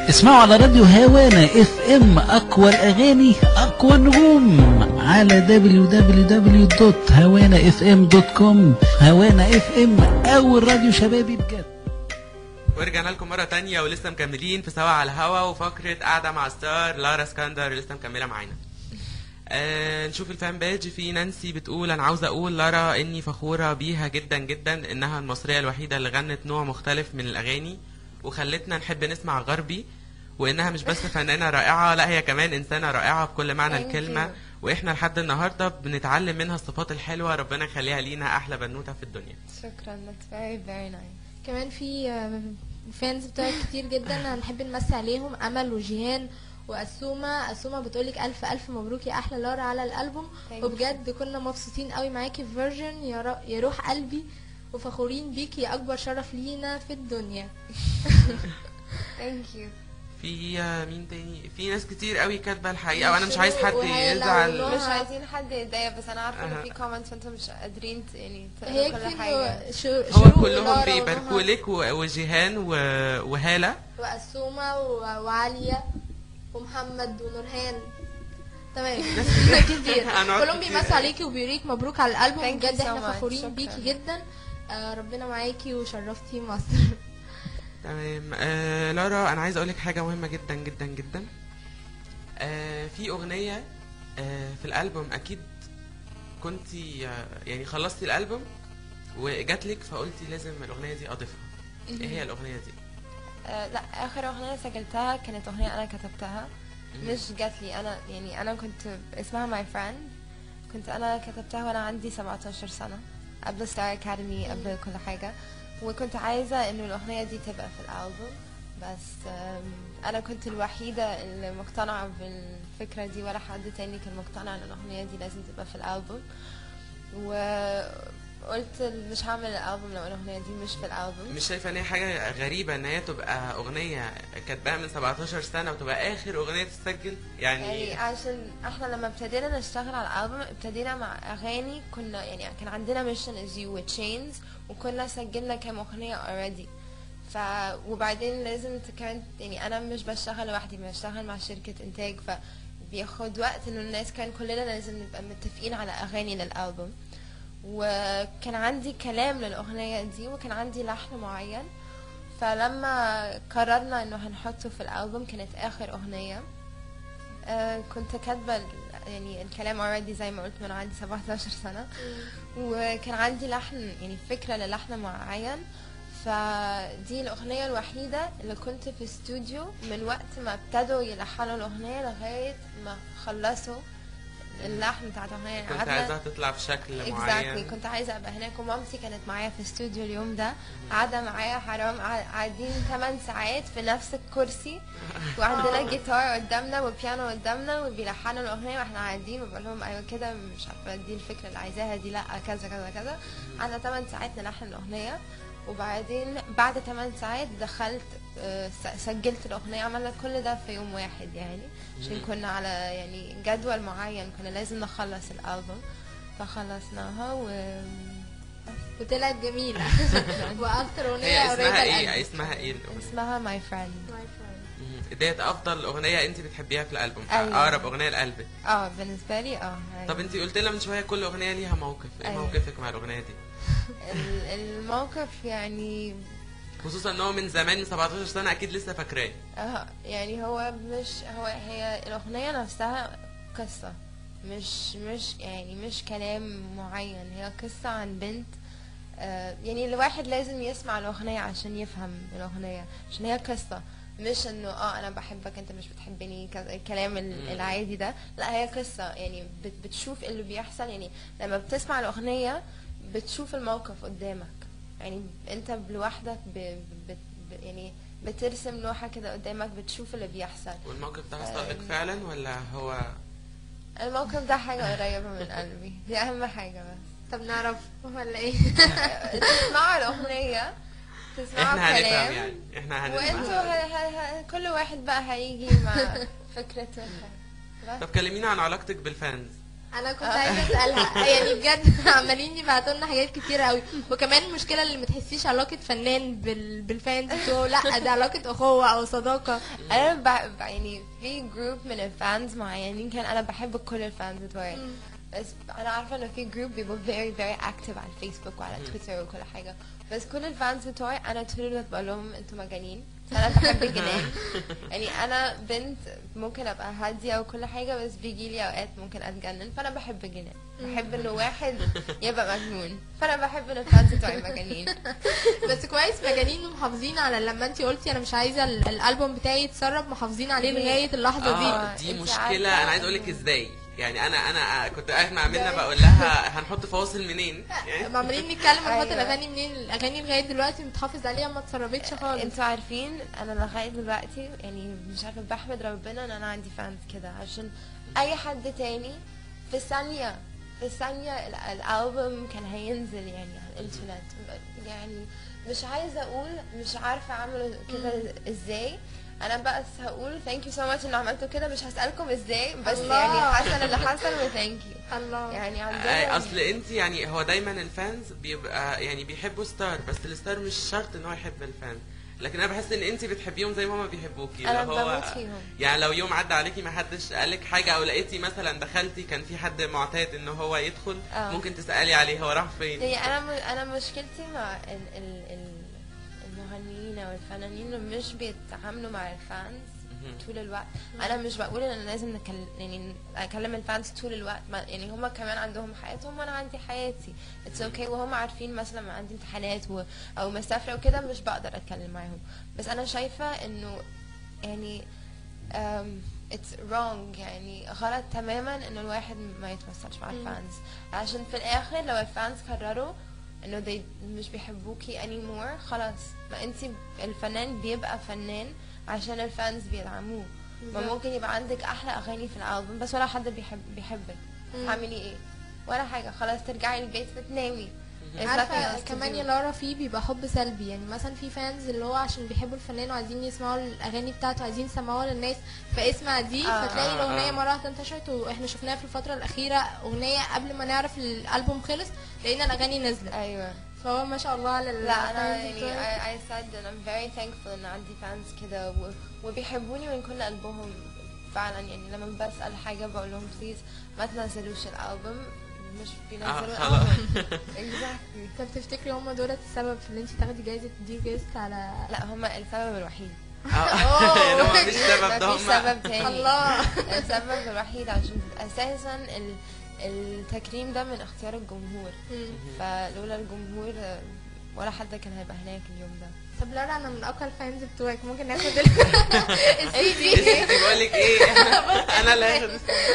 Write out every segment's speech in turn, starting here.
اسمعوا على راديو هوانا اف ام اقوى الاغاني اقوى النجوم على www.hawanafm.com هوانا اف ام اول راديو شبابي بجد ورجعنا لكم مرة تانية ولسه مكملين في سوا على الهوا وفقرة قاعدة مع ستار لارا اسكندر لسه مكملة معانا. آه نشوف الفان بيج في نانسي بتقول انا عاوزة اقول لارا اني فخورة بيها جدا جدا انها المصرية الوحيدة اللي غنت نوع مختلف من الاغاني وخلتنا نحب نسمع غربي وانها مش بس فنانة رائعة لا هي كمان انسانة رائعة بكل معنى Thank الكلمة you. واحنا لحد النهاردة بنتعلم منها الصفات الحلوة ربنا يخليها لينا احلى بنوتة في الدنيا. شكرا that's very very nice كمان في فانز بتوعك كتير جدا هنحب نمسي عليهم امل وجيهان واسومه اسومه بتقولك الف الف مبروك يا احلى لارا على الالبوم Thank وبجد كنا مبسوطين قوي معاكي في فيرجن يا, رو- يا روح قلبي وفخورين بيكي يا اكبر شرف لينا في الدنيا thank you في آه، مين تاني في ناس كتير قوي كاتبه الحقيقه وانا مش عايز حد وهيلا يزعل ونهى. مش عايزين حد يتضايق بس انا عارفه أها. ان في كومنتس فانتم مش قادرين ت- يعني هي تقروا كل كتير حاجه شو هو شروق كلهم ولارا بيباركوا ونهى لك و- وجيهان و- وهاله واسومه و- وعاليه ومحمد ونورهان تمام كتير هنقعد كلهم كتير بيمسوا قوي. عليكي وبيوريك مبروك على الالبوم Thank you بجد so احنا much. فخورين شكراً. بيكي جدا آه ربنا معاكي وشرفتي مصر تمام آه لارا انا عايز اقول لك حاجه مهمه جدا جدا جدا آه في اغنيه آه في الالبوم اكيد كنتي آه يعني خلصتي الالبوم وجات لك فقلتي لازم الاغنيه دي اضيفها ايه هي الاغنيه دي آه لا اخر اغنيه سجلتها كانت اغنيه انا كتبتها مش جات لي انا يعني انا كنت اسمها ماي فريند كنت انا كتبتها وانا عندي 17 سنه قبل ستار اكاديمي قبل كل حاجه وكنت عايزه انه الاغنيه دي تبقى في الالبوم بس آم، انا كنت الوحيده اللي مقتنعه بالفكره دي ولا حد تاني كان مقتنع ان الاغنيه دي لازم تبقى في الالبوم وقلت مش هعمل الالبوم لو الاغنيه دي مش في الالبوم مش شايفه ان هي حاجه غريبه ان هي تبقى اغنيه كاتباها من 17 سنه وتبقى اخر اغنيه تسجل يعني يعني عشان احنا لما ابتدينا نشتغل على الالبوم ابتدينا مع اغاني كنا يعني كان عندنا ميشن از يو وتشينز وكنا سجلنا كام اغنيه اوريدي ف وبعدين لازم ت- كمان يعني انا مش بشتغل لوحدي بشتغل مع شركه انتاج ف بياخد وقت انه الناس كان كلنا لازم نبقى متفقين على اغاني للالبوم وكان عندي كلام للاغنيه دي وكان عندي لحن معين فلما قررنا انه هنحطه في الالبوم كانت اخر اغنيه آه، كنت كاتبه ال- يعني الكلام اوريدي زي ما قلت من عندي 17 سنه وكان عندي لحن يعني فكره للحن معين فدي الاغنيه الوحيده اللي كنت في استوديو من وقت ما ابتدوا يلحنوا الاغنيه لغايه ما خلصوا اللحن بتاع الاغنيه كنت قعدنا- عايزاها تطلع بشكل exactly معين كنت عايزه ابقى هناك ومامتي كانت معايا في الاستوديو اليوم ده قاعده معايا حرام قاع- قاعدين 8 ساعات في نفس الكرسي وعندنا جيتار قدامنا وبيانو قدامنا وبيلحنوا الاغنيه واحنا قاعدين وبقول لهم ايوه كده مش عارفه دي الفكره اللي عايزاها دي لا كذا كذا كذا قعدنا 8 ساعات نلحن الاغنيه وبعدين بعد 8 ساعات دخلت آه، س- سجلت الاغنيه عملنا كل ده في يوم واحد يعني عشان كنا على يعني جدول معين كنا لازم نخلص الالبوم فخلصناها و وطلعت جميله واكتر اغنيه هي قريبه اسمها ايه لقلبي. اسمها ايه الاغنيه اسمها ماي فريند My friend. مم. ديت افضل اغنيه انت بتحبيها في الالبوم أيوة. اقرب اغنيه لقلبك اه بالنسبه لي اه أيوة. طب انت قلت لنا من شويه كل اغنيه ليها موقف ايه أيوة. موقفك مع الاغنيه دي ال- الموقف يعني خصوصا ان هو من زمان من 17 سنه اكيد لسه فاكراه اه يعني هو مش هو هي الاغنيه نفسها قصه مش مش يعني مش كلام معين هي قصه عن بنت آه يعني الواحد لازم يسمع الاغنيه عشان يفهم الاغنيه عشان هي قصه مش انه اه انا بحبك انت مش بتحبني كذا الكلام ال- مم. العادي ده لا هي قصه يعني بت بتشوف اللي بيحصل يعني لما بتسمع الاغنيه بتشوف الموقف قدامك يعني انت لوحدك ب... ب... ب... يعني بترسم لوحة كده قدامك بتشوف اللي بيحصل والموقف ده حصل لك أم. فعلا ولا هو الموقف ده حاجة قريبة من قلبي دي أهم حاجة بس طب نعرف ولا ايه تسمعوا الأغنية تسمعوا احنا هنفهم الكلام يعني احنا وانتوا هنفهم ه... ه... ه... كل واحد بقى هيجي مع فكرته بس. طب كلمينا عن علاقتك بالفانز انا كنت عايزه اسالها يعني بجد عمالين يبعتوا لنا حاجات كتير قوي وكمان المشكله اللي ما تحسيش علاقه فنان بال... بالفانز بتوعه لا ده علاقه اخوه او صداقه انا ب... ب- يعني في جروب من الفانز معينين كان انا بحب كل الفانز بتوعي بس انا عارفه انه في جروب بيبقوا very very active على الفيسبوك وعلى تويتر وكل حاجه بس كل الفانز بتوعي انا طول الوقت بقول لهم انتوا مجانين انا بحب الجنان يعني انا بنت ممكن ابقى هاديه وكل حاجه بس بيجي لي اوقات ممكن اتجنن فانا بحب الجنان بحب انه واحد يبقى مجنون فانا بحب ان الفانز بتوعي مجانين بس كويس مجانين ومحافظين على لما انت قلتي انا مش عايزه ال- الالبوم بتاعي يتسرب محافظين عليه لغايه اللحظه دي اه دي انت مشكله عارفة انا عايز اقول لك إنه- ازاي يعني انا انا كنت قاعد مع منى بقول لها هنحط فواصل منين يعني عمالين نتكلم ونحط أيوة. الاغاني منين الاغاني لغايه دلوقتي متحافظ عليها ما اتسربتش خالص انتوا عارفين انا لغايه دلوقتي يعني مش عارفه بحمد ربنا ان انا عندي فانز كده عشان اي حد تاني في ثانيه في ثانيه ال- الالبوم كان هينزل يعني على الانترنت يعني مش عايزه اقول مش عارفه اعمل كده ازاي انا بس هقول ثانك يو سو ماتش ان عملتوا كده مش هسالكم ازاي بس الله. يعني حصل اللي حصل وثانك يو الله يعني آه، عندنا اصل انت يعني هو دايما الفانز بيبقى يعني بيحبوا ستار بس الستار مش شرط ان هو يحب الفان لكن انا بحس ان انت بتحبيهم زي ما هما بيحبوكي أنا اللي هو بموت فيهم. يعني لو يوم عدى عليكي ما حدش قالك حاجه او لقيتي مثلا دخلتي كان في حد معتاد ان هو يدخل آه. ممكن تسالي عليه هو راح فين هي انا م... انا مشكلتي مع ال... ال... ال... المغنيين او الفنانين اللي مش بيتعاملوا مع الفانز طول الوقت انا مش بقول ان انا لازم نكلم يعني اكلم الفانز طول الوقت ما يعني هم كمان عندهم حياتهم وانا عندي حياتي اتس اوكي okay. وهم عارفين مثلا ما عندي امتحانات و... او مسافره وكده مش بقدر اتكلم معاهم بس انا شايفه انه يعني um, it's wrong يعني غلط تماما ان الواحد ما يتمثلش مع الفانز عشان في الاخر لو الفانز قرروا انه they مش بيحبوكي anymore خلاص ما انت الفنان بيبقى فنان عشان الفانز بيدعموه ما بالظبط. ممكن يبقى عندك احلى اغاني في الالبوم بس ولا حد بيحب بيحبك مم. تعملي ايه ولا حاجه خلاص ترجعي البيت وتنامي There's nothing عارفه else to كمان do. يا لارا في بيبقى حب سلبي يعني مثلا في فانز اللي هو عشان بيحبوا الفنان وعايزين يسمعوا الاغاني بتاعته عايزين يسمعوها للناس فاسمع دي آه. فتلاقي آه، الاغنيه آه. مره واحده انتشرت واحنا شفناها في الفتره الاخيره اغنيه قبل ما نعرف الالبوم خلص لقينا الاغاني نزلت ايوه فهو ما شاء الله على لا انا الفانز يعني بتوعك. I, I said that I'm very thankful ان عندي فانز كده و... وبيحبوني من كل قلبهم فعلا يعني لما بسأل حاجة بقول لهم بليز ما تنزلوش الالبوم مش بينزلوا اه خلاص الالبوم exactly طب تفتكري هم دولت السبب في اللي انت تاخدي جايزه دي جيست على لا هما السبب الوحيد اه يعني هو مفيش سبب ده مفيش هم سبب تاني الله السبب الوحيد عشان اساسا ال... التكريم ده من اختيار الجمهور مم. فلولا الجمهور آه، ولا حد كان هيبقى هناك اليوم ده طب لارا انا من اقوى الفانز بتوعك ممكن ناخد ال- السي دي انت بقول لك ايه انا اللي هاخد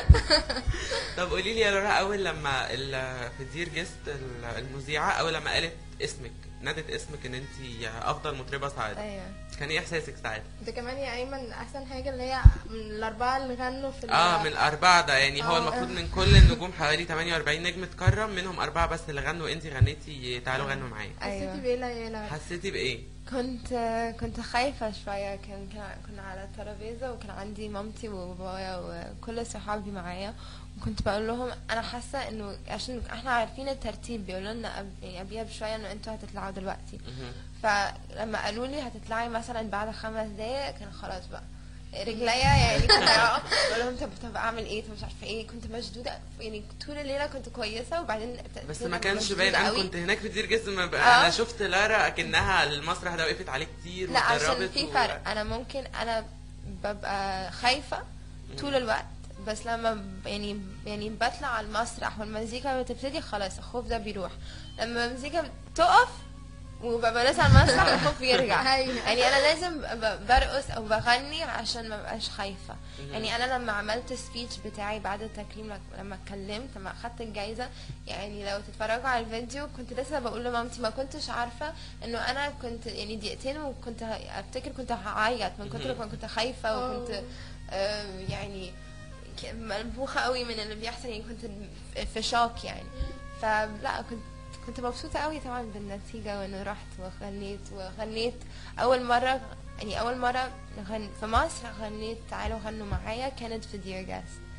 طب قولي لي يا لورا اول لما ال- في دير جيست ال- المذيعه اول لما قالت اسمك نادت اسمك ان انت افضل مطربه سعاده ايوه كان ايه احساسك ساعتها ده كمان يا ايمن احسن حاجه اللي هي من الاربعه اللي غنوا في ال- اه من الاربعه ده يعني هو آه. المفروض من كل النجوم حوالي 48 نجم اتكرم منهم اربعه بس اللي غنوا انت غنيتي تعالوا غنوا معايا حسيتي أيوة. بايه لا يا لارا حسيتي بايه كنت كنت خايفة شوية كان كان- كنا على الترابيزة وكان عندي مامتي وبابايا وكل صحابي معايا وكنت بقول لهم انا حاسة انه عشان احنا عارفين الترتيب بيقولوا لنا قبل يعني قبليها بشوية انه انتوا هتطلعوا دلوقتي مهم. فلما قالوا لي هتطلعي مثلا بعد خمس دقايق كان خلاص بقى رجليا يعني كنت هقع. بقول لهم طب طب اعمل ايه طب مش عارفه ايه كنت مشدوده يعني طول الليله كنت كويسه وبعدين ابتديت بس ما أبقى كانش مشدودة باين انا قوي. كنت هناك في دير جيست ما بقى آه. انا شفت لارا اكنها المسرح ده وقفت عليه كتير لا عشان واتدربت في و- فرق انا ممكن انا ببقى خايفه طول الوقت بس لما ب- يعني يعني بطلع على المسرح والمزيكا بتبتدي خلاص الخوف ده بيروح لما المزيكا بتقف وببقى لسه على المسرح الخوف بيرجع أيوة. يعني انا لازم ب- برقص او بغني عشان ما بقاش خايفه مهم. يعني انا لما عملت السبيتش بتاعي بعد التكريم لك- لما اتكلمت لما اخدت الجايزه يعني لو تتفرجوا على الفيديو كنت لسه بقول لمامتي ما كنتش عارفه انه انا كنت يعني دقيقتين وكنت ه- افتكر كنت هعيط من كتر ما كنت خايفه وكنت أوه. آه، يعني ك- ملبوخه قوي من اللي بيحصل يعني كنت في شوك يعني فلا كنت كنت مبسوطة قوي طبعا بالنتيجة وانه رحت وغنيت وغنيت اول مرة يعني اول مرة غن في مصر غنيت تعالوا غنوا معايا كانت في دير جاست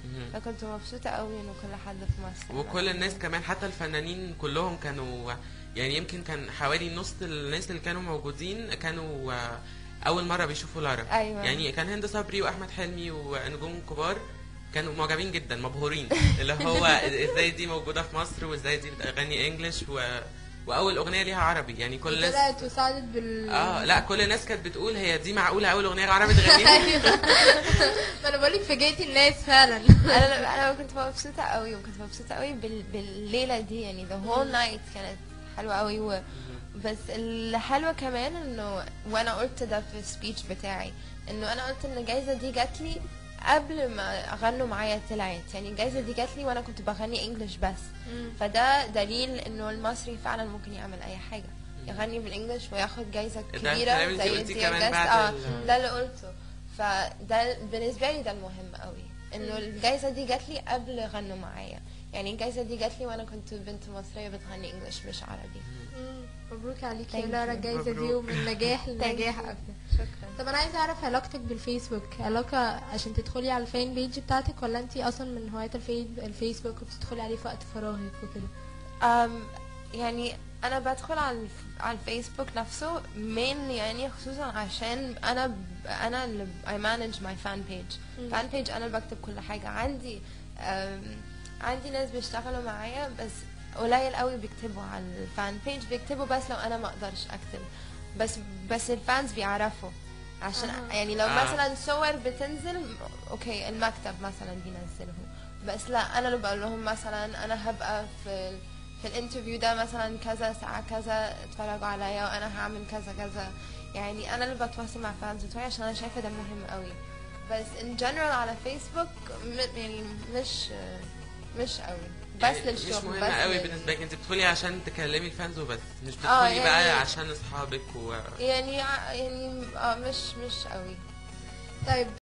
مهم. فكنت مبسوطة قوي انه كل حد في مصر وكل الناس كمان حتى الفنانين كلهم كانوا يعني يمكن كان حوالي نص الناس اللي كانوا موجودين كانوا آه، اول مره بيشوفوا لارا أيوة. يعني كان هند صبري واحمد حلمي ونجوم كبار كانوا معجبين جدا مبهورين اللي هو ازاي دي موجوده في مصر وازاي دي بتغني انجلش و... واول اغنيه ليها عربي يعني كل الناس طلعت وساعدت بال اه لا كل الناس كانت بتقول هي دي معقوله اول اغنيه عربي تغنيها ايوه ما انا بقولك فاجئتي الناس فعلا انا انا كنت مبسوطة قوي وكنت مبسوطة قوي بال... بالليلة دي يعني the whole night كانت حلوة قوي و... بس الحلوة كمان انه وانا قلت ده في السبيتش بتاعي انه انا قلت ان الجايزة دي جات لي قبل ما اغنوا معايا طلعت يعني الجايزة دي جات لي وانا كنت بغني انجلش بس فده دليل انه المصري فعلا ممكن يعمل اي حاجة يغني بالانجلش وياخد جايزة ده كبيرة الكلام اللي زي قلتيه الدير كمان جاست بعد اه ال- ده اللي قلته فده بالنسبة لي ده المهم قوي انه الجايزة دي جات لي قبل غنوا معايا يعني الجايزة دي جات لي وانا كنت بنت مصرية بتغني انجلش مش عربي مم. مبروك عليكي يا Thank لارا you. الجايزه دي مبروك. ومن نجاح لنجاح you. اكتر شكرا طب انا عايزه اعرف علاقتك بالفيسبوك علاقه عشان تدخلي على الفان بيج بتاعتك ولا انت اصلا من هوايه الفي... الفيسبوك وبتدخلي عليه في وقت فراغك وكده أم يعني انا بدخل على الف- على الفيسبوك نفسه مين يعني خصوصا عشان انا ب- انا اللي I manage my fan page مم. fan page انا اللي بكتب كل حاجه عندي أم، عندي ناس بيشتغلوا معايا بس قليل قوي بيكتبوا على الفان بيج بيكتبوا بس لو انا ما اقدرش اكتب بس بس الفانز بيعرفوا عشان أها. يعني لو آه. مثلا صور بتنزل اوكي المكتب مثلا بينزلهم بس لا انا اللي بقول لهم مثلا انا هبقى في ال- في الانترفيو ده مثلا كذا ساعة كذا اتفرجوا عليا وانا هعمل كذا كذا يعني انا اللي بتواصل مع فانز بتوعي عشان انا شايفة ده مهم قوي بس in general على فيسبوك م- يعني مش مش قوي بس يعني للشغل مش مهمه بس قوي لل- بالنسبه لك انت بتدخلي عشان تكلمي الفانز وبس مش آه، بتدخلي بقى يعني- عشان اصحابك و يعني ع- يعني اه مش مش قوي طيب